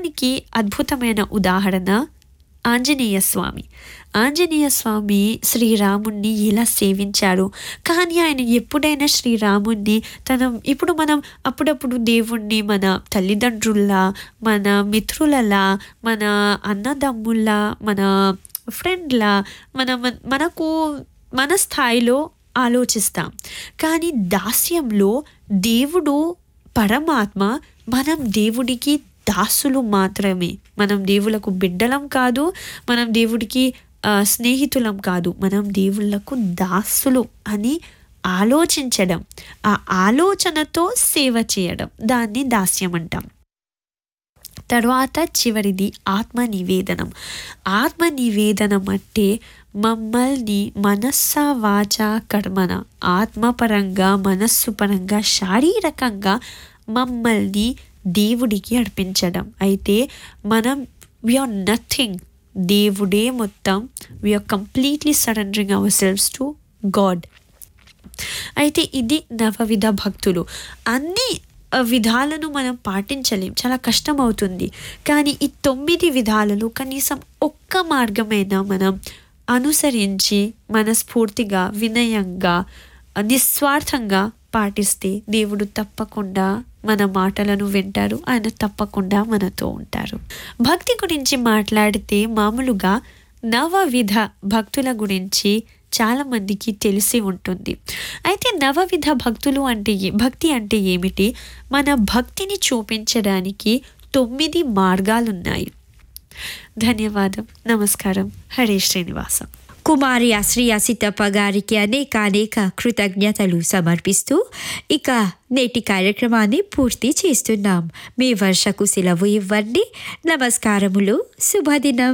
దానికి అద్భుతమైన ఉదాహరణ ఆంజనేయ స్వామి ఆంజనేయ స్వామి శ్రీరాముణ్ణి ఎలా సేవించారు కానీ ఆయన ఎప్పుడైనా శ్రీరాముణ్ణి తన ఇప్పుడు మనం అప్పుడప్పుడు దేవుణ్ణి మన తల్లిదండ్రుల్లా మన మిత్రులలా మన అన్నదమ్ముల్లా మన ఫ్రెండ్లా మన మన- మనకు మన స్థాయిలో ఆలోచిస్తాం కానీ దాస్యంలో దేవుడు పరమాత్మ మనం దేవుడికి దాసులు మాత్రమే మనం దేవులకు బిడ్డలం కాదు మనం దేవుడికి ఆ, స్నేహితులం కాదు మనం దేవుళ్ళకు దాసులు అని ఆలోచించడం ఆ ఆలోచనతో సేవ చేయడం దాన్ని దాస్యం అంటాం తర్వాత చివరిది ఆత్మ నివేదనం ఆత్మ నివేదనం అంటే మమ్మల్ని మనస్స వాచ కర్మన ఆత్మపరంగా మనస్సు పరంగా శారీరకంగా మమ్మల్ని దేవుడికి అర్పించడం అయితే మనం వీఆర్ నథింగ్ దేవుడే మొత్తం we are completely surrendering ourselves to God అయితే ఇది నవవిధ భక్తులు అన్ని ఆ, విధాలను మనం పాటించలేం చాలా కష్టం అవుతుంది కానీ ఈ తొమ్మిది విధాలలో కనీసం ఒక్క మార్గమైనా మనం అనుసరించి మనస్ఫూర్తిగా వినయంగా ఆ, నిస్వార్థంగా పాటిస్తే దేవుడు తప్పకుండా మన మాటలను వింటారు ఆయన తప్పకుండా మనతో ఉంటారు భక్తి గురించి మాట్లాడితే మామూలుగా నవవిధ భక్తుల గురించి చాలా మందికి తెలిసి ఉంటుంది అయితే నవవిధ భక్తులు అంటే ఏ- భక్తి అంటే ఏమిటి మన భక్తిని చూపించడానికి తొమ్మిది మార్గాలున్నాయి ధన్యవాదం నమస్కారం హరే శ్రీనివాసం కుమారి అశ్రియ సీతప్ప గారికి అనేక అనేక కృతజ్ఞతలు సమర్పిస్తూ ఇక నేటి కార్యక్రమాన్ని పూర్తి చేస్తున్నాం మీ వర్షకు సెలవు ఇవ్వండి నమస్కారములు శుభదినం